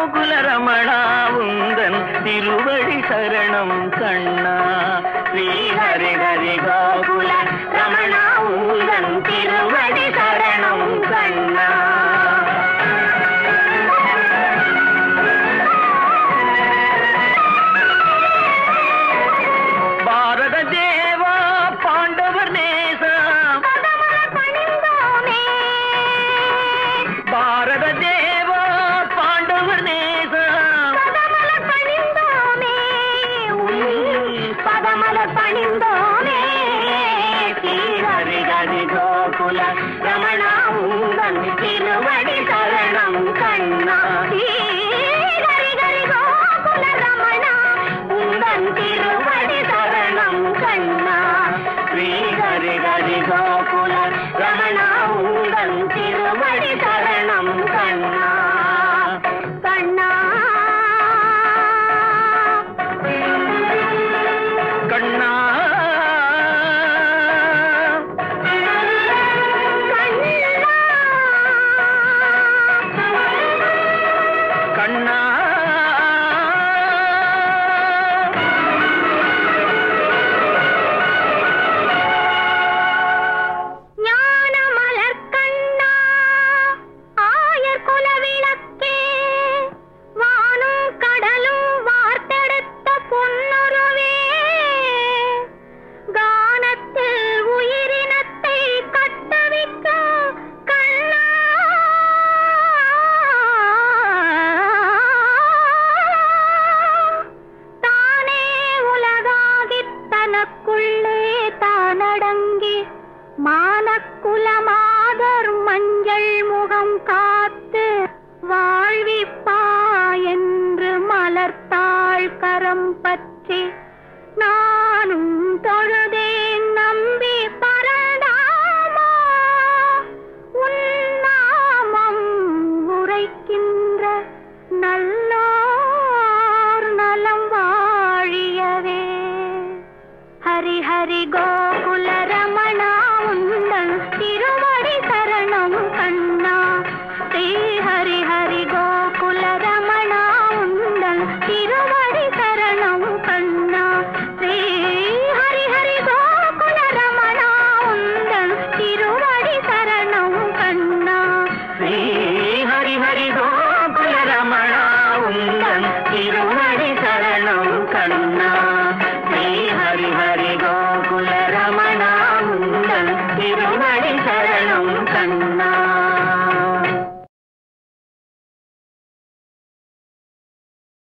கோகுல ரமணா உந்தன் திருவடி சரணம் கண்ணா ஸ்ரீ ஹரி ஹரி கோகுல ரமணா உந்தன் திருவடி சரணம் கண்ணா பாரத தேவா பாண்டவர் நேசம் பாரத தேவா பாண்டவர் நேசம் பணிந்தோமே ஹரி ஹரி கோகுல ரமணா உந்தன் திருவடி சரணம் கண்ணா ஹரி ஹரி கோகுல ரமணா உந்தன் திருவடி சரணம் கண்ணா ஸ்ரீ ஹரி ஹரி கோகுல ரமணா உந்தன் திருவடி சரணம் கண்ணா கண்ணா கண்ணா கண்ணா ஞானமலர் கண்ணா ஆயர் குலவிளக்கே வானும் கடலும் வார்த்தெடுத்த பொன்னுருவே கானத்தில் உயிரினத்தை கட்டவிக்க கண்ணா தானே உலகாகித் தனக்குள்ளே தானடங்கி மானக்குலமாதர் மஞ்சள் முகம் காத்து வாழ்விப்பா என்று மலர்த்தாள் கரம் பற்றி நானும் தொழுதேன் நம்பி பரந்தாமா உன்னாமம் உரைக்கின்ற நல்லோர் நலம் வாழியவே ஹரி ஹரி கோகுல ரமணா உந்தன் திருவடி சரணம் கண்ணா ஸ்ரீ ஹரி ஹரி கோகுல ரமணா உந்தன் திருவடி சரணம் கண்ணா ஸ்ரீ ஹரி ஹரி கோகுல ரமணா உந்தன் திருவடி சரணம் கண்ணா ஸ்ரீ ஹரி ஹரி கோகுல ரமணா உந்தன் திருவடி சரணம் கண்ணா ஸ்ரீ ஹரி ஹரி கோகுல ரமணா உந்தன் திருவடி சரணம்